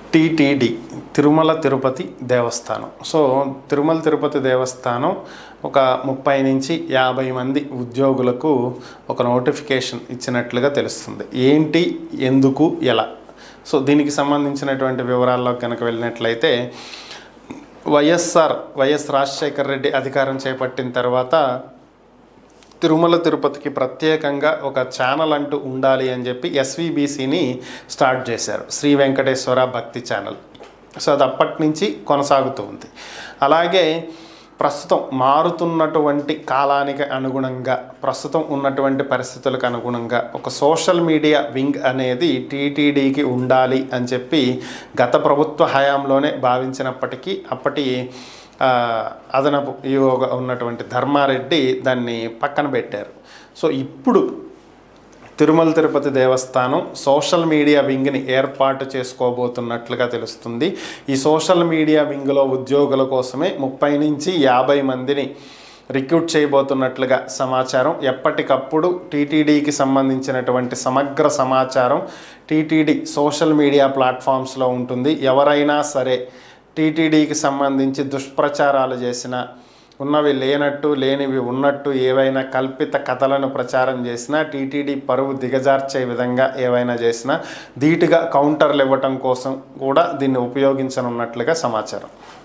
TTD Tirumala Tirupati దేవస్థానం so Tirumala Tirupati దేవస్థానం ఒక ముప్పై నుంచి యాభై మంది ఉద్యోగులకు ఒక నోటిఫికేషన్ ఇచ్చినట్లుగా తెలుస్తుంది ఏంటి ఎందుకు ఎలా సో దీనికి సంబంధించినటువంటి వివరాల్లో కనుక వెళ్ళినట్లయితే వైఎస్ఆర్ వైఎస్ రాజశేఖర్ రెడ్డి అధికారం చేపట్టిన తర్వాత తిరుమల తిరుపతికి ప్రత్యేకంగా ఒక ఛానల్ అంటూ ఉండాలి అని చెప్పి ఎస్విబిసిని స్టార్ట్ చేశారు శ్రీ వెంకటేశ్వర భక్తి ఛానల్ సో అది అప్పటి నుంచి కొనసాగుతూ ఉంది అలాగే ప్రస్తుతం మారుతున్నటువంటి కాలానికి అనుగుణంగా ప్రస్తుతం ఉన్నటువంటి పరిస్థితులకు అనుగుణంగా ఒక సోషల్ మీడియా వింగ్ అనేది టీటీడీకి ఉండాలి అని చెప్పి గత ప్రభుత్వ హయాంలోనే భావించినప్పటికీ అప్పటి ఆ, అదనపు ఈవోగా ఉన్నటువంటి ధర్మారెడ్డి దాన్ని పక్కన పెట్టారు సో ఇప్పుడు తిరుమల తిరుపతి దేవస్థానం సోషల్ మీడియా వింగ్ని ఏర్పాటు చేసుకోబోతున్నట్లుగా తెలుస్తుంది ఈ సోషల్ మీడియా వింగ్లో ఉద్యోగుల కోసమే ముప్పై నుంచి యాభై మందిని రిక్రూట్ చేయబోతున్నట్లుగా సమాచారం ఎప్పటికప్పుడు టీటీడీకి సంబంధించినటువంటి సమగ్ర సమాచారం టీటీడీ సోషల్ మీడియా ప్లాట్ఫామ్స్లో ఉంటుంది ఎవరైనా సరే టీటీడీకి సంబంధించి దుష్ప్రచారాలు చేసిన ఉన్నవి లేనట్టు లేనివి ఉన్నట్టు ఏవైనా కల్పిత కథలను ప్రచారం చేసినా టీటీడీ పరువు దిగజార్చే విధంగా ఏవైనా చేసినా ధీటుగా కౌంటర్లు ఇవ్వటం కోసం కూడా దీన్ని ఉపయోగించనున్నట్లుగా సమాచారం